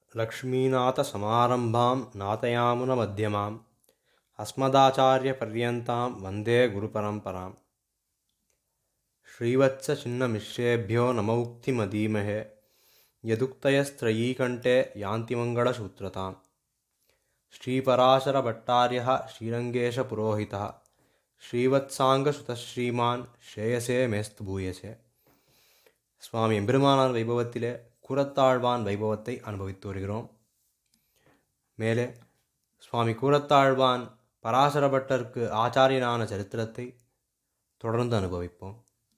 लक्ष्मीनाथसमारम्भां नाथयामुनमध्यमाम् अस्मदाचार्यपर्यन्तां वन्दे गुरुपरम्पराम् श्रीवत्सचिन्नमिश्रेभ्यो नमौक्तिमधीमहे यदुक्तयस्त्रयीकण्ठे यान्ति मङ्गलसूत्रताम् श्रीपराशरभट्टार्यः श्रीरङ्गेशपुरोहितः ஸ்ரீவத்சாங்கசுதஸ்ரீமான் ஸ்ரேயசே மேஸ்து பூயசே சுவாமி எம்பெருமானார் வைபவத்திலே கூரத்தாழ்வான் வைபவத்தை அனுபவித்து வருகிறோம் மேலே சுவாமி கூரத்தாழ்வான் பராசரபட்டருக்கு ஆச்சாரியனான சரித்திரத்தை தொடர்ந்து அனுபவிப்போம்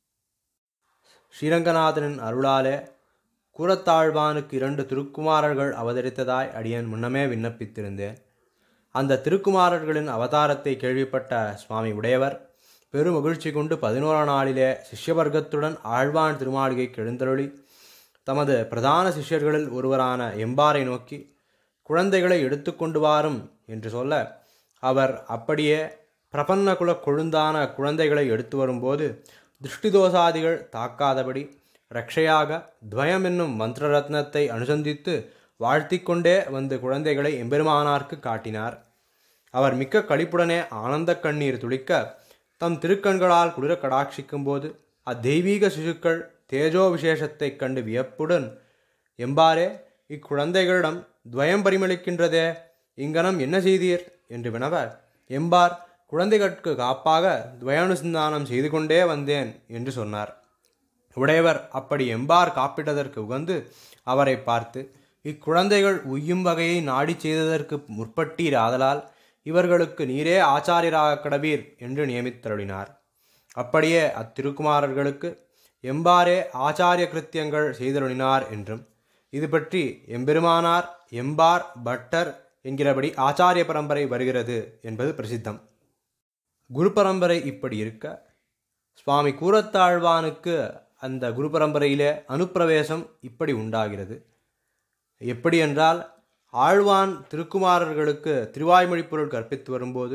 ஸ்ரீரங்கநாதனின் அருளாலே கூரத்தாழ்வானுக்கு இரண்டு திருக்குமாரர்கள் அவதரித்ததாய் அடியன் முன்னமே விண்ணப்பித்திருந்தேன் அந்த திருக்குமாரர்களின் அவதாரத்தை கேள்விப்பட்ட சுவாமி உடையவர் பெருமகிழ்ச்சி கொண்டு பதினோரா நாளிலே சிஷ்யவர்க்கத்துடன் ஆழ்வான் திருமாளிகைக்கு எழுந்தருளி தமது பிரதான சிஷ்யர்களில் ஒருவரான எம்பாரை நோக்கி குழந்தைகளை எடுத்துக்கொண்டு வாரும் என்று சொல்ல அவர் அப்படியே பிரபன்னகுல கொழுந்தான குழந்தைகளை எடுத்து வரும்போது திருஷ்டிதோஷாதிகள் தாக்காதபடி ரக்ஷையாக துவயம் என்னும் மந்திர ரத்னத்தை அனுசந்தித்து வாழ்த்திக்கொண்டே வந்து குழந்தைகளை எம்பெருமானார்க்கு காட்டினார் அவர் மிக்க களிப்புடனே ஆனந்த கண்ணீர் துளிக்க தம் திருக்கண்களால் குளிர கடாட்சிக்கும் போது அத்தெய்வீக சிசுக்கள் தேஜோ விசேஷத்தைக் கண்டு வியப்புடன் எம்பாரே இக்குழந்தைகளிடம் துவயம் பரிமளிக்கின்றதே இங்கனம் என்ன செய்தீர் என்று வினவ எம்பார் குழந்தைகளுக்கு காப்பாக துவயானுசந்தானம் செய்து கொண்டே வந்தேன் என்று சொன்னார் உடையவர் அப்படி எம்பார் காப்பிட்டதற்கு உகந்து அவரை பார்த்து இக்குழந்தைகள் உய்யும் வகையை நாடி செய்ததற்கு முற்பட்டீர் ஆதலால் இவர்களுக்கு நீரே ஆச்சாரியராக கடவீர் என்று நியமித்தருளினார் அப்படியே அத்திருக்குமாரர்களுக்கு எம்பாரே ஆச்சாரிய கிருத்தியங்கள் செய்தருளினார் என்றும் இது பற்றி எம்பெருமானார் எம்பார் பட்டர் என்கிறபடி ஆச்சாரிய பரம்பரை வருகிறது என்பது பிரசித்தம் குரு பரம்பரை இப்படி இருக்க சுவாமி கூரத்தாழ்வானுக்கு அந்த குரு பரம்பரையிலே அனுப்பிரவேசம் இப்படி உண்டாகிறது எப்படி என்றால் ஆழ்வான் திருக்குமாரர்களுக்கு திருவாய்மொழி பொருள் கற்பித்து வரும்போது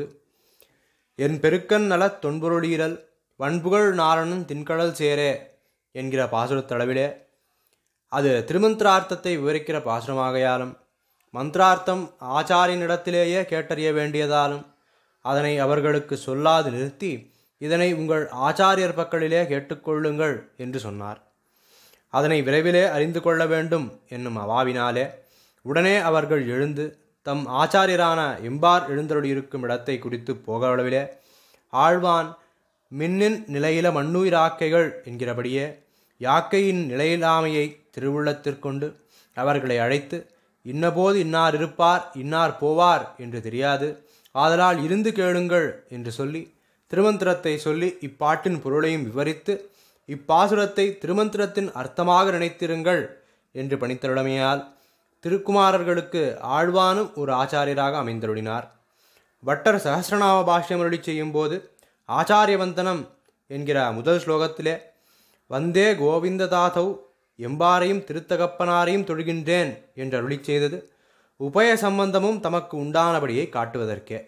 என் பெருக்கன் நலத் தொன்பொருளீரல் வன்புகழ் நாரணன் தின்கடல் சேரே என்கிற பாசுரத்தளவிலே அது திருமந்திரார்த்தத்தை விவரிக்கிற பாசுரமாகையாலும் மந்திரார்த்தம் ஆச்சாரியனிடத்திலேயே கேட்டறிய வேண்டியதாலும் அதனை அவர்களுக்கு சொல்லாது நிறுத்தி இதனை உங்கள் ஆச்சாரியர் பக்கலிலே கேட்டுக்கொள்ளுங்கள் என்று சொன்னார் அதனை விரைவிலே அறிந்து கொள்ள வேண்டும் என்னும் அவாவினாலே உடனே அவர்கள் எழுந்து தம் ஆச்சாரியரான எம்பார் எழுந்தருளியிருக்கும் இடத்தை குறித்து போகளவிலே ஆழ்வான் மின்னின் நிலையில மண்ணுயிராக்கைகள் என்கிறபடியே யாக்கையின் நிலையிலாமையை திருவுள்ளத்திற்கொண்டு அவர்களை அழைத்து இன்னபோது இன்னார் இருப்பார் இன்னார் போவார் என்று தெரியாது ஆதலால் இருந்து கேளுங்கள் என்று சொல்லி திருமந்திரத்தை சொல்லி இப்பாட்டின் பொருளையும் விவரித்து இப்பாசுரத்தை திருமந்திரத்தின் அர்த்தமாக நினைத்திருங்கள் என்று பணித்தருளமையால் திருக்குமாரர்களுக்கு ஆழ்வானும் ஒரு ஆச்சாரியராக அமைந்தருளினார் பட்டர் சகசிரநாம பாஷ்யம் அருளி செய்யும்போது ஆச்சாரியவந்தனம் என்கிற முதல் ஸ்லோகத்திலே வந்தே கோவிந்ததாதவ் எம்பாரையும் திருத்தகப்பனாரையும் தொழுகின்றேன் என்று அருளி செய்தது உபய சம்பந்தமும் தமக்கு உண்டானபடியை காட்டுவதற்கே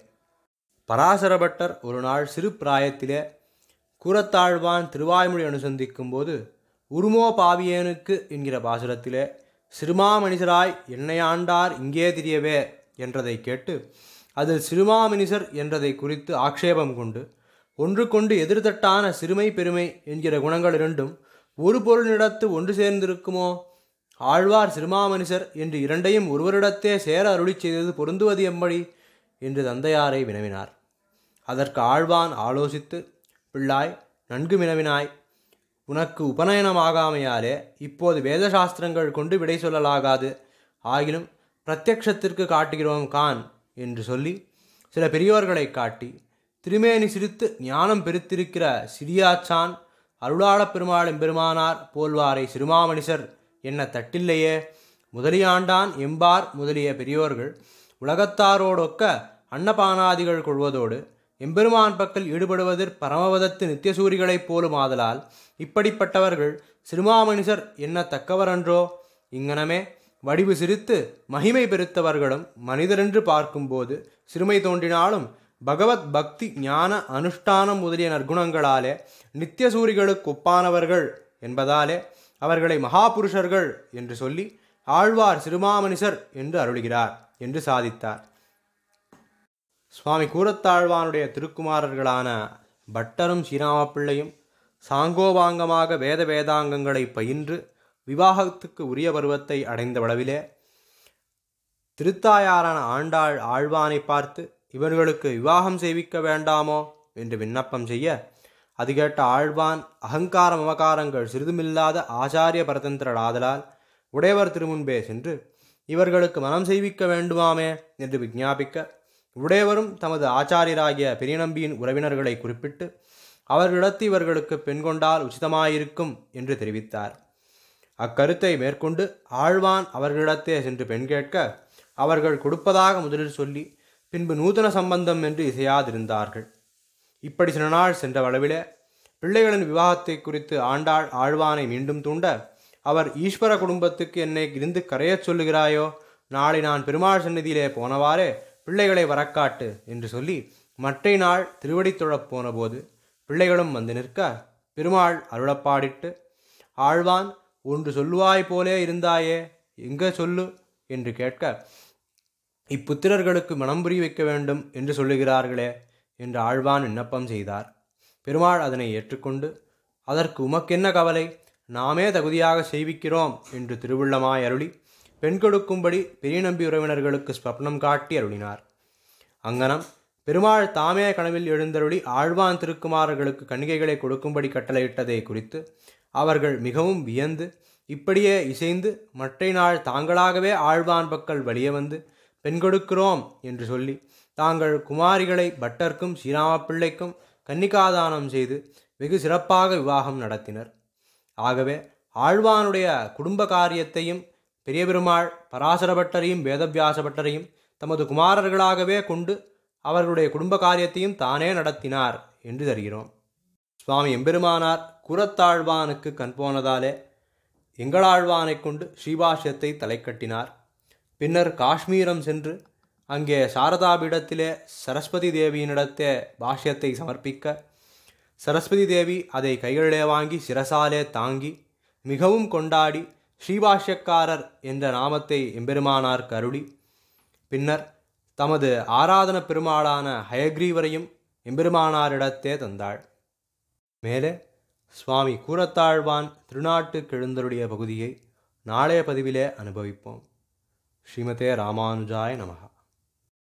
பராசரபட்டர் ஒரு நாள் சிறு பிராயத்திலே கூரத்தாழ்வான் திருவாய்மொழி அனுசந்திக்கும் போது உருமோ பாவியேனுக்கு என்கிற பாசுரத்திலே சிறுமாமணிசராய் என்னையாண்டார் இங்கே திரியவே என்றதை கேட்டு அதில் சிறுமாமணிசர் என்றதை குறித்து ஆக்ஷேபம் கொண்டு ஒன்று கொண்டு எதிர்த்தட்டான சிறுமை பெருமை என்கிற குணங்கள் இரண்டும் ஒரு பொருளிடத்து ஒன்று சேர்ந்திருக்குமோ ஆழ்வார் சிறுமாமணிசர் என்று இரண்டையும் ஒருவரிடத்தே சேர அருளி செய்தது பொருந்துவது எம்படி என்று தந்தையாரை வினவினார் அதற்கு ஆழ்வான் ஆலோசித்து பிள்ளாய் நன்கு வினவினாய் உனக்கு உபநயனமாகாமையாலே இப்போது வேதசாஸ்திரங்கள் கொண்டு விடை சொல்லலாகாது ஆகிலும் பிரத்யக்ஷத்திற்கு காட்டுகிறோம் கான் என்று சொல்லி சில பெரியோர்களை காட்டி திருமேனி சிரித்து ஞானம் பெருத்திருக்கிற சிறியாச்சான் அருளாளப் பெருமாள் எம்பெருமானார் போல்வாரை சிறுமாமணிசர் என்ன தட்டில்லையே முதலியாண்டான் எம்பார் முதலிய பெரியோர்கள் உலகத்தாரோடொக்க அன்னபானாதிகள் கொள்வதோடு எம்பெருமான் பக்கல் ஈடுபடுவதில் பரமவதத்து நித்தியசூரிகளைப் போலும் ஆதலால் இப்படிப்பட்டவர்கள் சிறுமாமணிசர் என்ன தக்கவரன்றோ இங்கனமே வடிவு சிரித்து மகிமை பெருத்தவர்களும் மனிதரென்று பார்க்கும்போது சிறுமை தோன்றினாலும் பகவத் பக்தி ஞான அனுஷ்டானம் முதலிய நற்குணங்களாலே நித்தியசூரிகளுக்கு ஒப்பானவர்கள் என்பதாலே அவர்களை மகாபுருஷர்கள் என்று சொல்லி ஆழ்வார் சிறுமாமனிசர் என்று அருளுகிறார் என்று சாதித்தார் சுவாமி கூரத்தாழ்வானுடைய திருக்குமாரர்களான பட்டரும் ஸ்ரீராமப்பிள்ளையும் சாங்கோபாங்கமாக வேத வேதாங்கங்களை பயின்று விவாகத்துக்கு உரிய பருவத்தை அடைந்த அளவிலே திருத்தாயாரான ஆண்டாள் ஆழ்வானை பார்த்து இவர்களுக்கு விவாகம் செய்விக்க வேண்டாமோ என்று விண்ணப்பம் செய்ய அது கேட்ட ஆழ்வான் அகங்கார மமகாரங்கள் சிறிதுமில்லாத ஆச்சாரிய பரதந்திரளாதலால் உடையவர் திருமுன்பே சென்று இவர்களுக்கு மனம் செய்விக்க வேண்டுமாமே என்று விஞ்ஞாபிக்க உடையவரும் தமது ஆச்சாரியராகிய பெரியநம்பியின் உறவினர்களை குறிப்பிட்டு அவர்களிடத்து இவர்களுக்கு பெண் கொண்டால் உச்சிதமாயிருக்கும் என்று தெரிவித்தார் அக்கருத்தை மேற்கொண்டு ஆழ்வான் அவர்களிடத்தே சென்று பெண் கேட்க அவர்கள் கொடுப்பதாக முதலில் சொல்லி பின்பு நூதன சம்பந்தம் என்று இசையாதிருந்தார்கள் இப்படி சில நாள் சென்ற அளவிலே பிள்ளைகளின் விவாகத்தை குறித்து ஆண்டாள் ஆழ்வானை மீண்டும் தூண்ட அவர் ஈஸ்வர குடும்பத்துக்கு என்னை இருந்து கரையச் சொல்லுகிறாயோ நாளை நான் பெருமாள் சந்நிதியிலே போனவாறே பிள்ளைகளை வரக்காட்டு என்று சொல்லி மற்றை நாள் திருவடி தொழப் போனபோது பிள்ளைகளும் வந்து நிற்க பெருமாள் அருளப்பாடிட்டு ஆழ்வான் ஒன்று சொல்லுவாய் போலே இருந்தாயே எங்க சொல்லு என்று கேட்க இப்புத்திரர்களுக்கு மனம் புரிய வைக்க வேண்டும் என்று சொல்லுகிறார்களே என்று ஆழ்வான் விண்ணப்பம் செய்தார் பெருமாள் அதனை ஏற்றுக்கொண்டு அதற்கு உமக்கென்ன கவலை நாமே தகுதியாக செய்விக்கிறோம் என்று திருவுள்ளமாய் அருளி பெண் கொடுக்கும்படி பெரிய நம்பி உறவினர்களுக்கு ஸ்வப்னம் காட்டி அருளினார் அங்கனம் பெருமாள் தாமே கனவில் எழுந்தருளி ஆழ்வான் திருக்குமாரர்களுக்கு கணிகைகளை கொடுக்கும்படி கட்டளையிட்டதை குறித்து அவர்கள் மிகவும் வியந்து இப்படியே இசைந்து மற்றை நாள் தாங்களாகவே ஆழ்வான் பக்கல் வலிய வந்து பெண் கொடுக்கிறோம் என்று சொல்லி தாங்கள் குமாரிகளை பட்டர்க்கும் ஸ்ரீராமப்பிள்ளைக்கும் கன்னிகாதானம் செய்து வெகு சிறப்பாக விவாகம் நடத்தினர் ஆகவே ஆழ்வானுடைய குடும்ப காரியத்தையும் பெரிய பெருமாள் பராசர பட்டரையும் வேதவியாச பட்டரையும் தமது குமாரர்களாகவே கொண்டு அவர்களுடைய குடும்ப காரியத்தையும் தானே நடத்தினார் என்று தருகிறோம் சுவாமி எம்பெருமானார் குரத்தாழ்வானுக்கு கண் போனதாலே எங்களாழ்வானைக் கொண்டு ஸ்ரீபாஷ்யத்தை தலைக்கட்டினார் பின்னர் காஷ்மீரம் சென்று அங்கே சாரதாபீடத்திலே சரஸ்வதி தேவியினிடத்தே பாஷ்யத்தை சமர்ப்பிக்க சரஸ்வதி தேவி அதை கைகளிலே வாங்கி சிரசாலே தாங்கி மிகவும் கொண்டாடி ஸ்ரீபாஷ்யக்காரர் என்ற நாமத்தை எம்பெருமானார்க்கு அருளி பின்னர் தமது ஆராதன பெருமாளான ஹயக்ரீவரையும் எம்பெருமானாரிடத்தே தந்தாள் மேலே சுவாமி கூரத்தாழ்வான் திருநாட்டுக்கு எழுந்தருடைய பகுதியை நாளைய பதிவிலே அனுபவிப்போம் ஸ்ரீமதே ராமானுஜாய நமகா